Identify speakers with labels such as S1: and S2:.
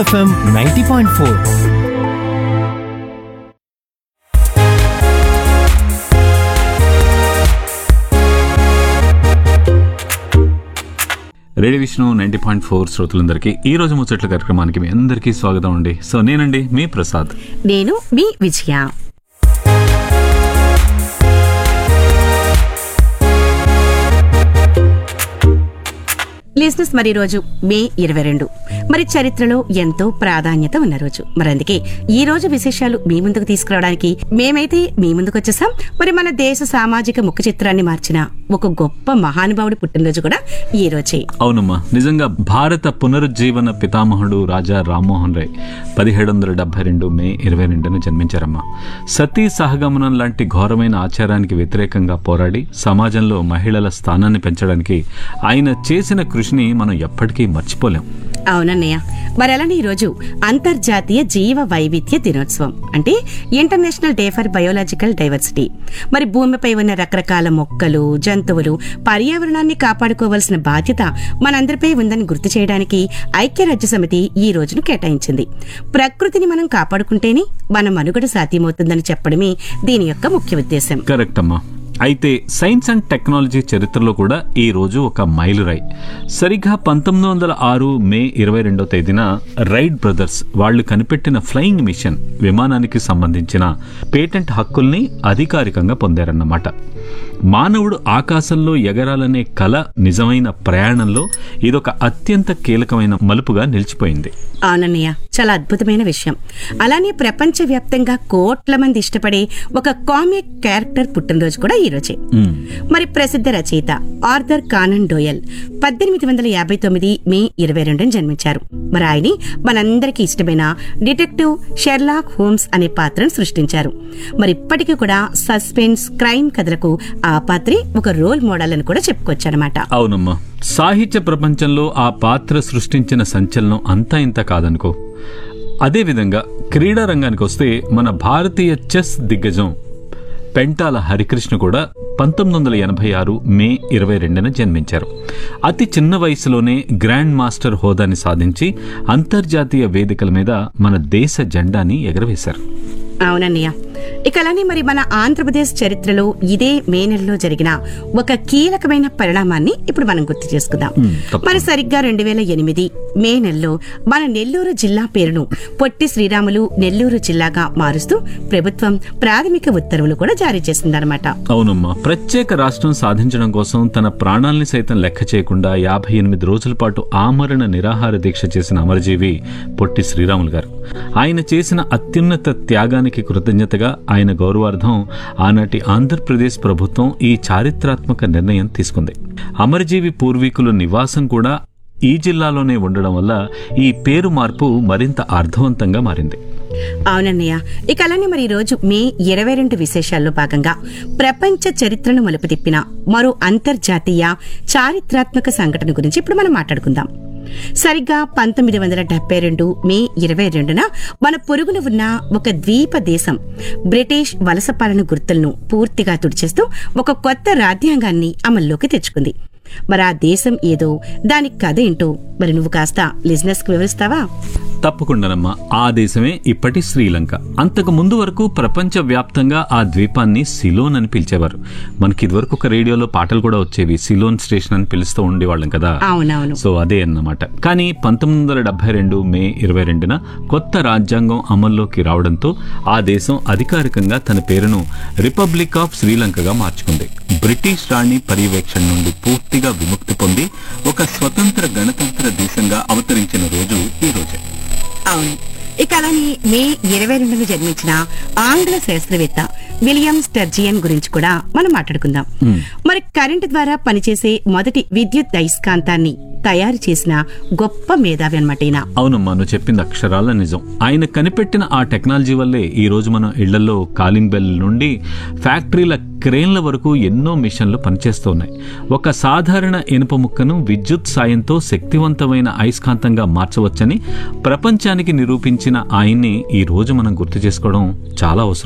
S1: FM ninety point four
S2: radio Vishnu ninety point four శ్రోతలందరికీ ఈ రోజు ముచ్చట్ల కార్యక్రమానికి మీ అందరికీ స్వాగతం అండి సో నేనండి మీ ప్రసాద్
S3: నేను మీ విజయ లిజినెస్ మరి రోజు మే ఇరవై రెండు మరి చరిత్రలో ఎంతో ప్రాధాన్యత ఉన్న రోజు మరి అందుకే ఈ రోజు విశేషాలు మీ ముందుకు తీసుకురావడానికి మేమైతే మీ ముందుకు వచ్చేసాం మరి మన దేశ సామాజిక ముఖ చిత్రాన్ని మార్చిన ఒక గొప్ప మహానుభావుడి పుట్టినరోజు కూడా ఈ రోజే
S2: అవునమ్మా నిజంగా భారత పునరుజ్జీవన పితామహుడు రాజా రామ్మోహన్ రాయ్ పదిహేడు వందల డెబ్బై రెండు మే ఇరవై రెండున జన్మించారమ్మా సతీ సహగమనం లాంటి ఘోరమైన ఆచారానికి వ్యతిరేకంగా పోరాడి సమాజంలో మహిళల స్థానాన్ని పెంచడానికి ఆయన చేసిన కృషిని మనం ఎప్పటికీ మర్చిపోలేం
S3: అవునన్నయ్య మరి అలానే ఈరోజు అంతర్జాతీయ జీవ వైవిధ్య దినోత్సవం అంటే international day for biological diversity మరి భూమిపై ఉన్న రకరకాల మొక్కలు జంతువులు పర్యావరణాన్ని కాపాడుకోవాల్సిన బాధ్యత మనందరిపై ఉందని గుర్తు చేయడానికి ఐక్యరాజ్య సమితి ఈ రోజును కేటాయించింది ప్రకృతిని మనం కాపాడుకుంటేనే మన మనుగడ సాధ్యమవుతుందని చెప్పడమే దీని యొక్క ముఖ్య ఉద్దేశం
S2: కరెక్ట్ అమ్మా అయితే సైన్స్ అండ్ టెక్నాలజీ చరిత్రలో కూడా ఈ రోజు ఒక మైలురాయి సరిగ్గా పంతొమ్మిది వందల ఆరు మే ఇరవై రెండో తేదీన రైట్ బ్రదర్స్ వాళ్ళు కనిపెట్టిన ఫ్లయింగ్ మిషన్ విమానానికి సంబంధించిన పేటెంట్ హక్కుల్ని అధికారికంగా పొందారన్నమాట మానవుడు ఆకాశంలో ఎగరాలనే కల నిజమైన ప్రయాణంలో ఇదొక అత్యంత కీలకమైన మలుపుగా నిలిచిపోయింది
S3: అవునన్నయ్య చాలా అద్భుతమైన విషయం అలానే ప్రపంచవ్యాప్తంగా కోట్ల మంది ఇష్టపడే ఒక కామిక్ క్యారెక్టర్ పుట్టినరోజు కూడా ఈ రోజే
S2: మ్,
S3: మరి ప్రసిద్ధ రచయిత ఆర్థర్ కానన్ డోయల్ పద్దెనిమిది వందల యాభై తొమ్మిది మే ఇరవై రెండున జన్మించారు మరి ఆయని మనందరికీ ఇష్టమైన డిటెక్టివ్ షెర్లాక్ హోమ్స్ అనే పాత్రను సృష్టించారు మరి ఇప్పటికీ కూడా సస్పెన్స్ క్రైమ్ కథలకు ఆ పాత్రే ఒక రోల్ మోడల్ అని కూడా చెప్పుకోవచ్చు అనమాట
S2: అవునమ్మా సాహిత్య ప్రపంచంలో ఆ పాత్ర సృష్టించిన సంచలనం అంతా ఇంత కాదనుకో అదేవిధంగా క్రీడా రంగానికి వస్తే మన భారతీయ చెస్ దిగ్గజం పెంటాల హరికృష్ణ కూడా పంతొమ్మిది వందల ఎనభై ఆరు మే ఇరవై రెండున జన్మించారు అతి చిన్న వయసులోనే గ్రాండ్ మాస్టర్ హోదాని సాధించి అంతర్జాతీయ వేదికల మీద మన దేశ జెండాని ఎగరవేశారు
S3: అవునన్నయ్య ఇక అలానే మరి మన ఆంధ్రప్రదేశ్ చరిత్రలో ఇదే మే నెలలో జరిగిన ఒక కీలకమైన పరిణామాన్ని ఇప్పుడు మనం గుర్తు చేసుకుందాం
S2: మ్, తప్పకుండా.
S3: మరి సరిగ్గా రెండు వేల ఎనిమిది మే నెలలో మన నెల్లూరు జిల్లా పేరును పొట్టి శ్రీరాములు నెల్లూరు జిల్లాగా మారుస్తూ ప్రభుత్వం ప్రాథమిక ఉత్తర్వులు కూడా జారీ చేసిందనమాట
S2: అవునమ్మా ప్రత్యేక రాష్ట్రం సాధించడం కోసం తన ప్రాణాల్ని సైతం లెక్క చేయకుండా యాభై ఎనిమిది రోజుల పాటు ఆమరణ నిరాహార దీక్ష చేసిన అమరజీవి పొట్టి శ్రీరాములు గారు ఆయన చేసిన అత్యున్నత త్యాగానికి కృతజ్ఞతగా ఆయన గౌరవార్థం ఆనాటి ఆంధ్రప్రదేశ్ ప్రభుత్వం ఈ చారిత్రాత్మక నిర్ణయం తీసుకుంది అమరజీవి పూర్వీకుల నివాసం కూడా ఈ జిల్లాలోనే ఉండడం వల్ల ఈ పేరు మార్పు మరింత అర్థవంతంగా మారింది
S3: అవునన్నయ్య ఇక అలానే మరి ఈ రోజు మే ఇరవై రెండు విశేషాల్లో భాగంగా ప్రపంచ చరిత్రను మలుపు తిప్పిన మరో అంతర్జాతీయ చారిత్రాత్మక సంఘటన గురించి ఇప్పుడు మనం మాట్లాడుకుందాం సరిగ్గా పంతొమ్మిది వందల డెబ్బై రెండు మే ఇరవై రెండున మన పొరుగున ఉన్న ఒక ద్వీప దేశం బ్రిటిష్ వలస పాలన గుర్తులను పూర్తిగా తుడిచేస్తూ ఒక కొత్త రాజ్యాంగాన్ని అమల్లోకి తెచ్చుకుంది మరి ఆ దేశం ఏదో దాని కథ ఏంటో మరి నువ్వు కాస్త లిజినెస్ కు వివరిస్తావా
S2: తప్పకుండానమ్మా ఆ దేశమే ఇప్పటి శ్రీలంక అంతకు ముందు వరకు ప్రపంచ వ్యాప్తంగా ఆ ద్వీపాన్ని సిలోన్ అని పిలిచేవారు మనకి ఇదివరకు ఒక రేడియోలో పాటలు కూడా వచ్చేవి సిలోన్ స్టేషన్ అని పిలుస్తూ ఉండేవాళ్ళం కదా
S3: అవునవును
S2: సో అదే అన్నమాట కానీ పంతొమ్మిది వందల డెబ్బై రెండు మే ఇరవై రెండున కొత్త రాజ్యాంగం అమల్లోకి రావడంతో ఆ దేశం అధికారికంగా తన పేరును రిపబ్లిక్ ఆఫ్ శ్రీలంకగా మార్చుకుంది బ్రిటిష్ రాణి పర్యవేక్షణ నుండి పూర్తిగా విముక్తి పొంది ఒక స్వతంత్ర గణతంత్ర దేశంగా అవతరించిన రోజు ఈ రోజే
S3: అవును ఇక అలానే మే ఇరవై రెండున జన్మించిన ఆంగ్ల శాస్త్రవేత్త విలియం స్టర్జియన్ గురించి కూడా మనం మాట్లాడుకుందాం మరి కరెంటు ద్వారా పనిచేసే మొదటి విద్యుత్ అయస్కాంతాన్ని తయారు చేసిన గొప్ప మేధావి అన్నమాట ఈయన
S2: అవునమ్మా నువ్వు చెప్పింది అక్షరాల నిజం ఆయన కనిపెట్టిన ఆ టెక్నాలజీ వల్లే ఈ రోజు మనం ఇళ్లలో కాలింగ్ బెల్ నుండి ఫ్యాక్టరీల క్రేన్ల వరకు ఎన్నో మిషన్లు పనిచేస్తూ ఉన్నాయి ఒక సాధారణ ఇనుప ముక్కను విద్యుత్ సాయంతో శక్తివంతమైన అయస్కాంతంగా మార్చవచ్చని ప్రపంచానికి నిరూపించిన ఆయన్ని ఈ రోజు మనం గుర్తు చేసుకోవడం చాలా అవసరం